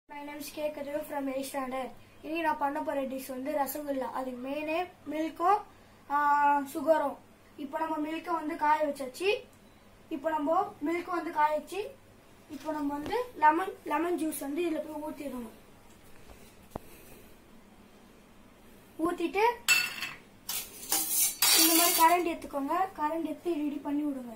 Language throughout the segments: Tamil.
மை நேம்ஸ் கே கதிரோ ஃப்ரம் எயிட் ஸ்டாண்டர்ட் இனி நான் பண்ண போற டிஷ் வந்து ரசகுல்லா அது மெயினே மில்க்கும் சுகரும் இப்போ நம்ம மில்க்கை வந்து காய வச்சாச்சு இப்போ நம்ம மில்க் வந்து காய வச்சு இப்போ நம்ம வந்து லெமன் லெமன் ஜூஸ் வந்து இதில் போய் ஊற்றிடணும் ஊற்றிட்டு இந்த மாதிரி கரண்ட் எடுத்துக்கோங்க கரண்ட் எடுத்து ரெடி பண்ணி விடுங்க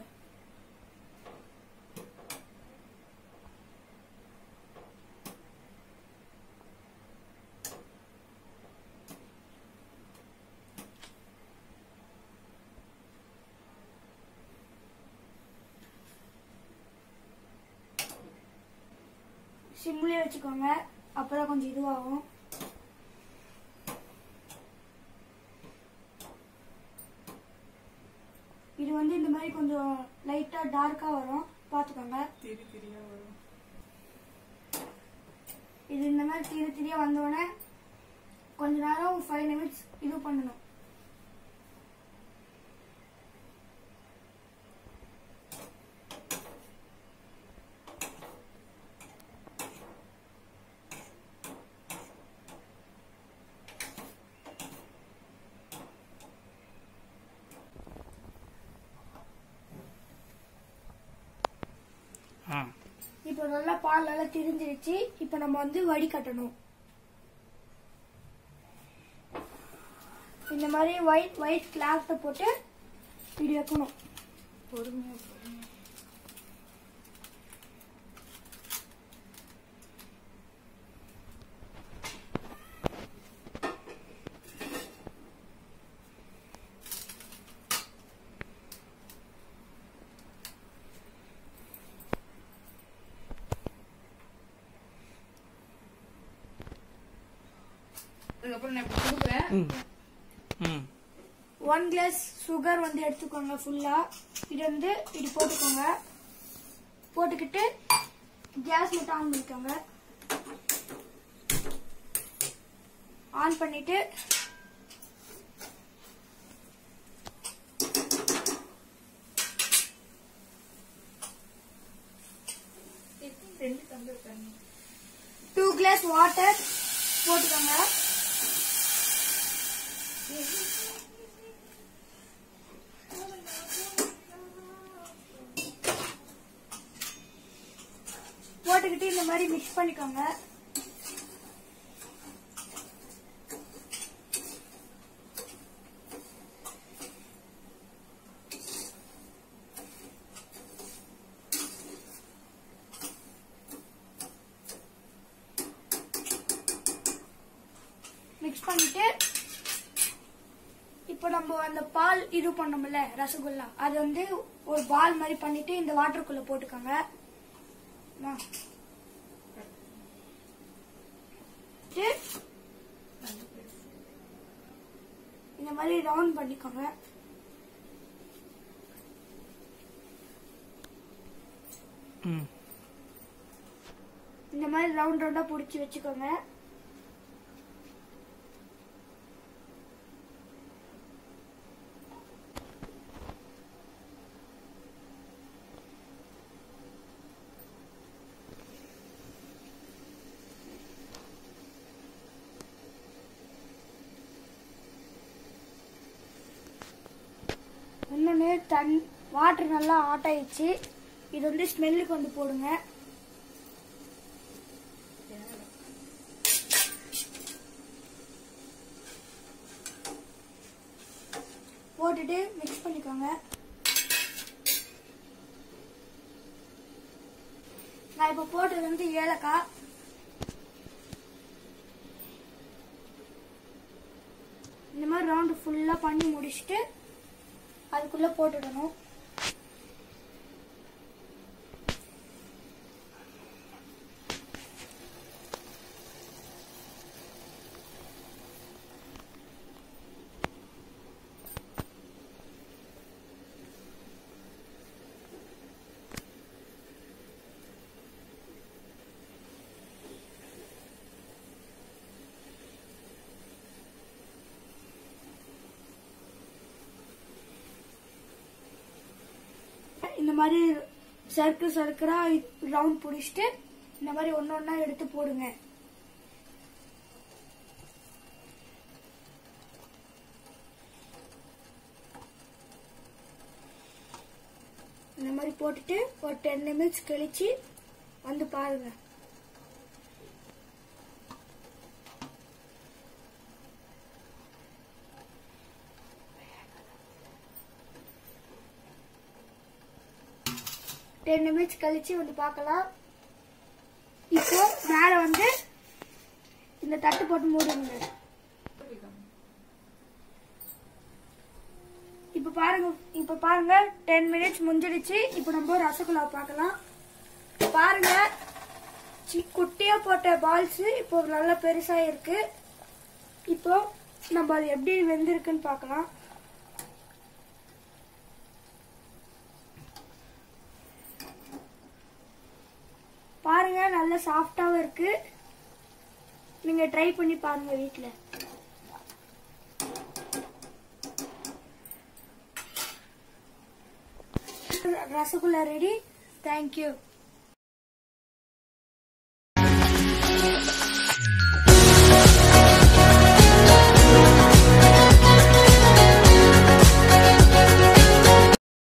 சிம்லேயே வச்சுக்கோங்க அப்பதான் கொஞ்சம் இதுவாகும் இது வந்து இந்த மாதிரி கொஞ்சம் லைட்டா டார்க்கா வரும் பார்த்துக்கோங்க திரி திரியா வரும் இது இந்த மாதிரி திரி திரியா வந்தோடனே கொஞ்ச நேரம் ஃபைவ் நிமிட்ஸ் இது பண்ணணும் ஆ இப்போ நல்லா பால் நல்லா திரிஞ்சிருச்சு இப்போ நம்ம வந்து வடிகட்டணும் இந்த மாதிரி ஒயிட் ஒயிட் கிளாத்தை போட்டு இப்படி வைக்கணும் பொறுமையா பொறுமையா அதுக்கப்புறம் நான் இப்படி கொடுக்குறேன் ம் ம் ஒன் கிளாஸ் சுகர் வந்து எடுத்துக்கோங்க ஃபுல்லா இது வந்து இப்படி போட்டுக்கோங்க போட்டுக்கிட்டு கேஸ் மட்டும் ஆன் பண்ணிக்கோங்க ஆன் பண்ணிட்டு ரெண்டு டம்ளர் தண்ணி டூ கிளாஸ் வாட்டர் போட்டுக்கோங்க போட்டுக்கிட்டு இந்த மாதிரி மிக்ஸ் பண்ணிக்கோங்க மிக்ஸ் பண்ணிட்டு இப்போ நம்ம அந்த பால் இது பண்ணோம்ல ரசகுல்லா அது வந்து ஒரு பால் மாதிரி பண்ணிட்டு இந்த வாட்டருக்குள்ள போட்டுக்கோங்க ஆ. இது இந்த மாதிரி ரவுண்ட் பண்ணிக்கோங்க ம் இந்த மாதிரி ரவுண்ட் ரவுண்டா புடிச்சு வச்சுக்கோங்க இன்னொன்று தன் வாட்டர் நல்லா ஹாட் ஆயிடுச்சு இது வந்து ஸ்மெல்லுக்கு வந்து போடுங்க போட்டுட்டு மிக்ஸ் பண்ணிக்கோங்க நான் இப்போ போட்டது வந்து ஏலக்காய் இந்த மாதிரி ரவுண்டு ஃபுல்லாக பண்ணி முடிச்சுட்டு அதுக்குள்ள போட்டுடணும் இந்த மாதிரி சர்க்கு சர்க்கரா ரவுண்ட் பிடிச்சிட்டு இந்த மாதிரி ஒன்று ஒன்றா எடுத்து போடுங்க இந்த மாதிரி போட்டுட்டு ஒரு டென் நிமிட்ஸ் கழிச்சு வந்து பாருங்க டென் நிமிட்ஸ் கழிச்சு வந்து பார்க்கலாம் இப்போ மேல வந்து இந்த தட்டு போட்டு மூடுங்க இப்போ பாருங்க இப்போ பாருங்க டென் மினிட்ஸ் முடிஞ்சிடுச்சு இப்போ நம்ம ரசகுல்லா பார்க்கலாம் பாருங்க சி- குட்டியா போட்ட பால்ஸ் இப்போ நல்லா பெருசா இருக்கு இப்போ நம்ம அது எப்படி வெந்திருக்குன்னு பார்க்கலாம் பாருங்க நல்ல சாஃப்டாவும் இருக்கு நீங்க ட்ரை பண்ணி பாருங்க வீட்ல ரசகுல்லா ரெடி தேங்க்யூ